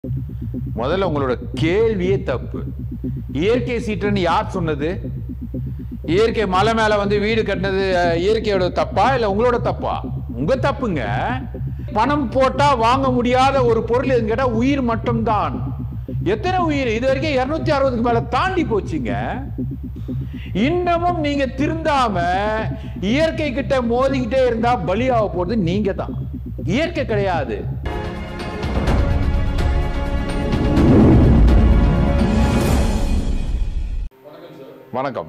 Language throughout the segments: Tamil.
முதல்ல உங்களோட கேள்வியே தப்பு இயற்கை சீற்றன்னு யார் சொன்னது இயற்கை மலை மேல வந்து வீடு கட்டினது அஹ், இயற்கையோட தப்பா இல்ல உங்களோட தப்பா உங்க தப்புங்க பணம் போட்டா வாங்க முடியாத ஒரு பொருள் எதுன்னு கேட்டா உயிர் மட்டும்தான் எத்தனை உயிர் இது வரைக்கும் இருநூத்தி அறுபதுக்கு மேல தாண்டி போச்சுங்க இன்னமும் நீங்க திருந்தாம இயற்கை கிட்ட மோதிக்கிட்டே இருந்தா பலியாக போறது நீங்க தான் இயற்கை கிடையாது வணக்கம் சார் வணக்கம்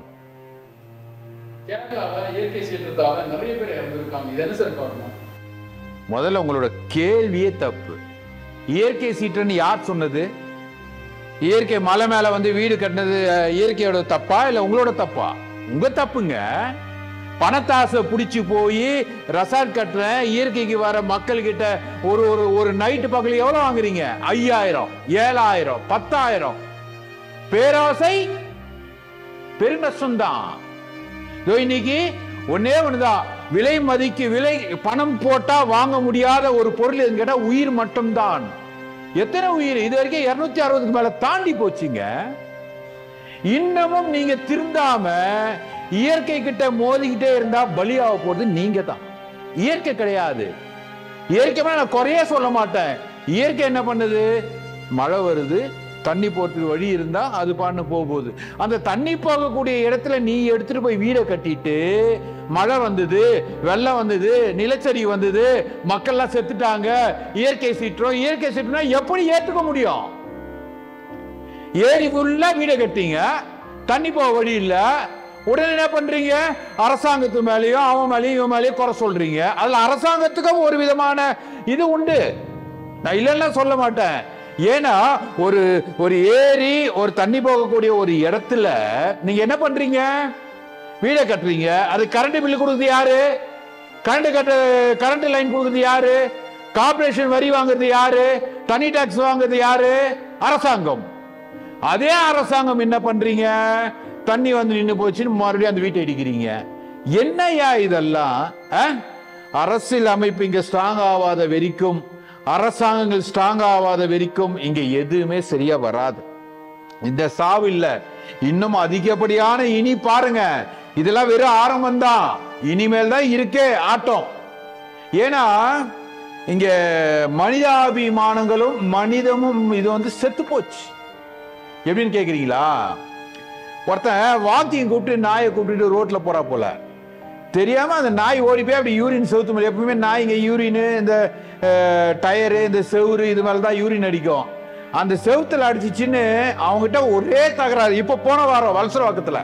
கேரளாவில் இயற்கை சீற்றத்தால நிறைய பேர் இறந்துருக்காங்க இது என்ன சார் காரணம் முதல்ல உங்களோட கேள்வியே தப்பு இயற்கை சீற்றன்னு யார் சொன்னது இயற்கை மலை மேல வந்து வீடு கட்டினது அஹ், இயற்கையோட தப்பா இல்ல உங்களோட தப்பா உங்க தப்புங்க பணத்தாசை பிடிச்சி போய் ரெசார்ட் கட்டுறேன் இயற்கைக்கு வர மக்கள் கிட்ட ஒரு ஒரு ஒரு நைட்டு பகல் எவ்வளவு வாங்குறீங்க ஐயாயிரம் ஏழாயிரம் பத்தாயிரம் பேராசை பெருநஷ்டம் தான் இதோ இன்னைக்கு ஒன்னே ஒண்ணுதான் விலை மதிக்கு விலை பணம் போட்டா வாங்க முடியாத ஒரு பொருள் எதுன்னு கேட்டா உயிர் மட்டும்தான் எத்தனை உயிர் இது வரைக்கும் இருநூத்தி அறுபதுக்கு மேல தாண்டி போச்சுங்க இன்னமும் நீங்க திருந்தாம இயற்கை கிட்ட மோதிக்கிட்டே இருந்தா பலியாக போறது நீங்க தான் இயற்கை கிடையாது இயற்கை மேல நான் குறையே சொல்ல மாட்டேன் இயற்கை என்ன பண்ணுது மழை வருது தண்ணி போறதுக்கு வழி இருந்தா அது பாட்டு போக போகுது அந்த தண்ணி போகக்கூடிய இடத்துல நீ எடுத்துட்டு போய் வீடை கட்டிட்டு மழை வந்தது வெள்ளம் வந்தது நிலச்சரிவு வந்தது மக்கள்லாம் செத்துட்டாங்க இயற்கை சீற்றம் இயற்கை சீற்றம்னா எப்படி ஏத்துக்க முடியும் ஏரி ஃபுல்லா வீடை கட்டிங்க தண்ணி போக வழி இல்ல உடனே என்ன பண்றீங்க அரசாங்கத்து மேலேயும் அவன் மேலேயும் இவன் மேலேயும் குறை சொல்றீங்க அதுல அரசாங்கத்துக்கும் ஒரு விதமான இது உண்டு நான் இல்லைன்னா சொல்ல மாட்டேன் ஏன்னா ஒரு ஒரு ஏரி ஒரு தண்ணி போகக்கூடிய ஒரு இடத்துல நீங்க என்ன பண்றீங்க வீடை கட்டுறீங்க அது கரண்ட் பில்லு கொடுக்குறது யாரு கரண்ட் கட்ட கரண்ட் லைன் கொடுக்குறது யாரு கார்பரேஷன் வரி வாங்குறது யாரு தனி டாக்ஸ் வாங்குறது யாரு அரசாங்கம் அதே அரசாங்கம் என்ன பண்றீங்க தண்ணி வந்து நின்னு போச்சுன்னு மறுபடியும் அந்த வீட்டை இடிக்கிறீங்க என்னய்யா இதெல்லாம் அஹ்? அரசியல் அமைப்பு இங்க ஸ்ட்ராங் ஆகாத வரைக்கும் அரசாங்கங்கள் ஸ்ட்ராங் ஆகாத வரைக்கும் இங்க எதுவுமே சரியா வராது இந்த சாவு இல்ல இன்னும் அதிகப்படியான இனி பாருங்க இதெல்லாம் வெறும் ஆரம்பம் தான் இனிமேல் தான் இருக்கே ஆட்டம் ஏன்னா இங்க மனிதாபிமானங்களும் மனிதமும் இது வந்து செத்து போச்சு எப்படின்னு கேக்குறீங்களா ஒருத்தன் வாக்கிங் கூப்பிட்டு நாயை கூப்பிட்டு ரோட்ல போறா போல தெரியாம அந்த நாய் ஓடி போய் அப்படி யூரின் செவுத்து மேல எப்பவுமே நாய்ங்க யூரின் இந்த டயரு இந்த செவுரு இது மேல தான் யூரின் அடிக்கும் அந்த செவுத்துல அடிச்சிச்சின்னு அவங்ககிட்ட ஒரே தகராறு இப்ப போன வாரம் வலசர பக்கத்துல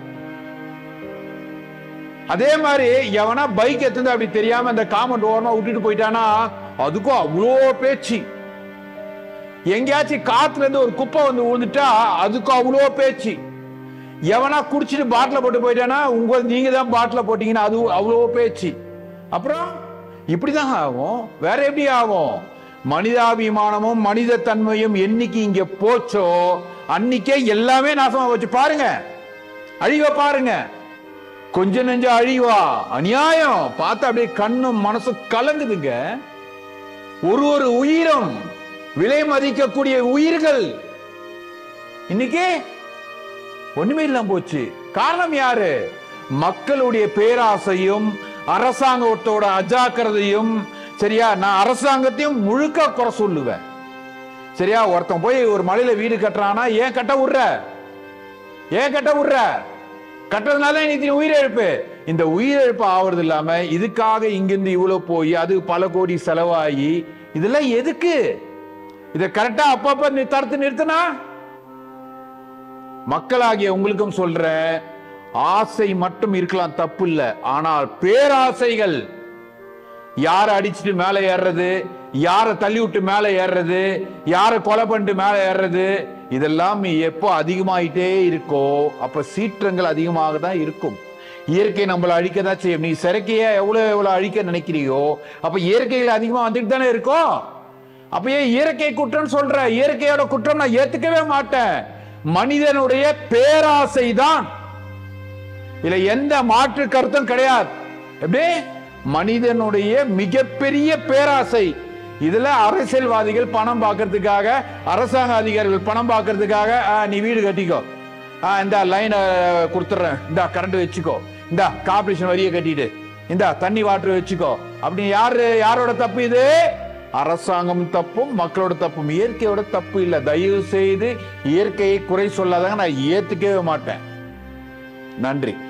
அதே மாதிரி எவனா பைக் எடுத்து அப்படி தெரியாம அந்த காமன் ஓரமா விட்டுட்டு போயிட்டானா அதுக்கும் அவ்வளோ பேச்சு எங்கேயாச்சும் காத்துல இருந்து ஒரு குப்பை வந்து விழுந்துட்டா அதுக்கும் அவ்வளோ பேச்சு எவனா குடிச்சிட்டு பாட்டில போட்டு போயிட்டானா உங்க நீங்க தான் பாட்டில போட்டீங்கன்னா அது அவ்வளோ பேச்சு அப்புறம் இப்படிதான் ஆகும் வேற எப்படி ஆகும் மனிதாபிமானமும் மனித தன்மையும் என்னைக்கு இங்க போச்சோ அன்னைக்கே எல்லாமே நாசமா போச்சு பாருங்க அழிவ பாருங்க கொஞ்ச நெஞ்ச அழிவா அநியாயம் பார்த்தா அப்படியே கண்ணும் மனசும் கலங்குதுங்க ஒரு ஒரு உயிரும் விலை மதிக்கக்கூடிய உயிர்கள் இன்னைக்கு ஒண்ணுமே இல்லாம போச்சு காரணம் யாரு மக்களுடைய பேராசையும் அரசாங்கத்தோட அஜாக்கிரதையும் சரியா நான் அரசாங்கத்தையும் முழுக்க குறை சொல்லுவேன் சரியா ஒருத்தன் போய் ஒரு மலையில வீடு கட்டுறானா ஏன் கட்ட விடுற ஏன் கட்ட விடுற கட்டுறதுனால இன்னைக்கு உயிரிழப்பு இந்த உயிரிழப்பு ஆவறது இல்லாம இதுக்காக இங்கிருந்து இவ்வளவு போய் அது பல கோடி செலவாகி இதெல்லாம் எதுக்கு இதை கரெக்டா அப்பப்ப நீ தடுத்து நிறுத்தினா மக்களாகிய உங்களுக்கும் சொல்றேன் ஆசை மட்டும் இருக்கலாம் தப்பு இல்ல ஆனால் பேராசைகள் யாரை அடிச்சுட்டு மேலே ஏறுறது யாரை தள்ளி விட்டு மேலே ஏறுறது யாரை கொலை பண்ணிட்டு மேலே ஏறுறது இதெல்லாம் எப்போ அதிகமாயிட்டே இருக்கோ அப்ப சீற்றங்கள் அதிகமாக தான் இருக்கும் இயற்கை நம்மளை அழிக்க தான் செய்யும் நீ சிறக்கைய எவ்வளவு எவ்வளவு அழிக்க நினைக்கிறியோ அப்ப இயற்கைகள் அதிகமா வந்துட்டு தானே இருக்கும் அப்ப ஏன் இயற்கை குற்றம் சொல்ற இயற்கையோட குற்றம் நான் ஏத்துக்கவே மாட்டேன் மனிதனுடைய பேராசை தான் இதுல எந்த மாற்று கருத்தும் கிடையாது எப்படி மனிதனுடைய மிகப்பெரிய பேராசை இதுல அரசியல்வாதிகள் பணம் பார்க்கறதுக்காக அரசாங்க அதிகாரிகள் பணம் பார்க்கறதுக்காக ஆ, நீ வீடு கட்டிக்கோ ஆ, இந்த லைனை கொடுத்துட்றேன் இந்த கரண்ட் வச்சுக்கோ இந்த கார்பரேஷன் வரியை கட்டிட்டு இந்த தண்ணி வாட்டர் வச்சுக்கோ அப்படின்னு யாரு யாரோட தப்பு இது அரசாங்கம் தப்பும் மக்களோட தப்பும் இயற்கையோட தப்பு இல்ல தயவு செய்து இயற்கையை குறை சொல்லாதாங்க நான் ஏத்துக்கவே மாட்டேன் நன்றி